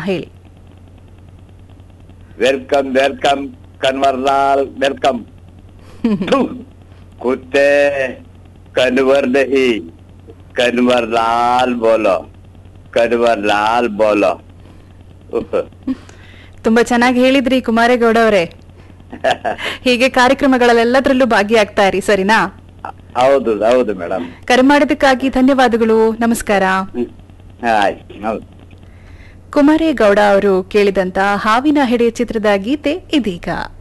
ಹೇಳಿ welcome welcome Kanwarlal welcome कुत्ते कन्वर नहीं कन्वर लाल बोलो कन्वर लाल बोलो ತುಂಬಾ ಚೆನ್ನಾಗಿ ಹೇಳಿದ್ರಿ ಕುಮಾರೇಗೌಡ ಅವರೇ ಹೀಗೆ ಕಾರ್ಯಕ್ರಮಗಳಲ್ಲೆಲ್ಲದರಲ್ಲೂ ಭಾಗಿಯಾಗ್ತಾ ಇರಿ ಸರಿನಾ ಹೌದು ಹೌದು ಮೇಡಮ್ ಕರೆ ಮಾಡಿದ್ದಕ್ಕಾಗಿ ಧನ್ಯವಾದಗಳು ನಮಸ್ಕಾರ ಆಯ್ತು ಹೌದು ಕುಮಾರೇಗೌಡ ಅವರು ಕೇಳಿದಂತ ಹಾವಿನ ಹೆಡೆ ಚಿತ್ರದ ಗೀತೆ ಇದೀಗ